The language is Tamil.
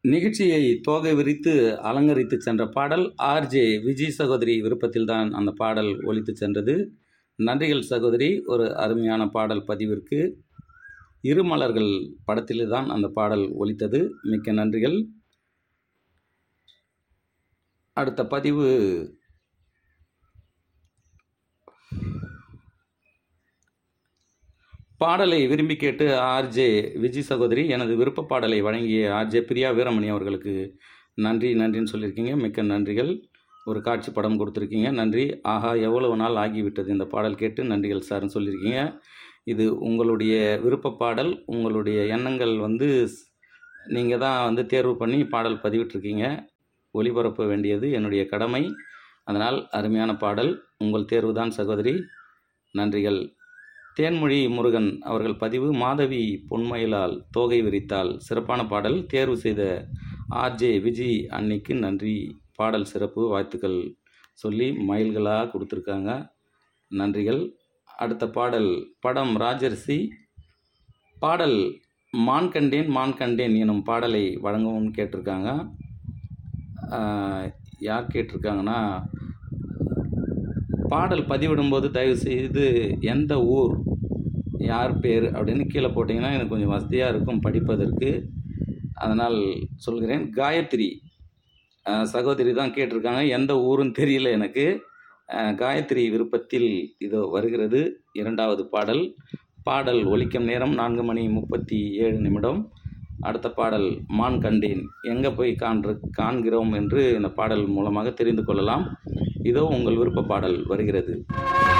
நிகழ்ச்சியை தோகை விரித்து அலங்கரித்து சென்ற பாடல் ஆர்ஜே விஜய் சகோதரி விருப்பத்தில்தான் அந்த பாடல் ஒலித்து சென்றது நன்றிகள் சகோதரி ஒரு அருமையான பாடல் பதிவிற்கு இருமலர்கள் படத்திலே தான் அந்த பாடல் ஒலித்தது மிக்க நன்றிகள் அடுத்த பதிவு பாடலை விரும்பி கேட்டு ஆர்ஜே விஜய் சகோதரி எனது விருப்ப பாடலை வழங்கிய ஆர்ஜே பிரியா வீரமணி அவர்களுக்கு நன்றி நன்றின்னு சொல்லியிருக்கீங்க மிக்க நன்றிகள் ஒரு காட்சி படம் கொடுத்துருக்கீங்க நன்றி ஆஹா எவ்வளவு நாள் ஆகிவிட்டது இந்த பாடல் கேட்டு நன்றிகள் சார்னு சொல்லியிருக்கீங்க இது உங்களுடைய விருப்ப பாடல் உங்களுடைய எண்ணங்கள் வந்து நீங்கள் தான் வந்து தேர்வு பண்ணி பாடல் பதிவிட்டிருக்கீங்க ஒளிபரப்ப வேண்டியது என்னுடைய கடமை அதனால் அருமையான பாடல் உங்கள் தேர்வு தான் சகோதரி நன்றிகள் தேன்மொழி முருகன் அவர்கள் பதிவு மாதவி பொன்மயிலால் தோகை விரித்தால் சிறப்பான பாடல் தேர்வு செய்த ஆர்ஜே விஜி அன்னைக்கு நன்றி பாடல் சிறப்பு வாழ்த்துக்கள் சொல்லி மயில்களாக கொடுத்துருக்காங்க நன்றிகள் அடுத்த பாடல் படம் ராஜர்சி பாடல் மான் கண்டேன் மான் கண்டேன் எனும் பாடலை வழங்கவும் கேட்டிருக்காங்க ஆஹ், யார் கேட்டிருக்காங்கன்னா பாடல் பதிவிடும்போது தயவு செய்து எந்த ஊர் யார் பேர் அப்படின்னு கீழே போட்டிங்கன்னா எனக்கு கொஞ்சம் வசதியாக இருக்கும் படிப்பதற்கு அதனால் சொல்கிறேன் காயத்ரி அஹ், சகோதரி தான் கேட்டிருக்காங்க எந்த ஊருன்னு தெரியல எனக்கு அஹ், காயத்ரி விருப்பத்தில் இதோ வருகிறது இரண்டாவது பாடல் பாடல் ஒலிக்கும் நேரம் நான்கு மணி முப்பத்தி ஏழு நிமிடம் அடுத்த பாடல் மான் கண்டேன் எங்கே போய் காண்ற காண்கிறோம் என்று இந்த பாடல் மூலமாக தெரிந்து கொள்ளலாம் இதோ உங்கள் விருப்ப பாடல் வருகிறது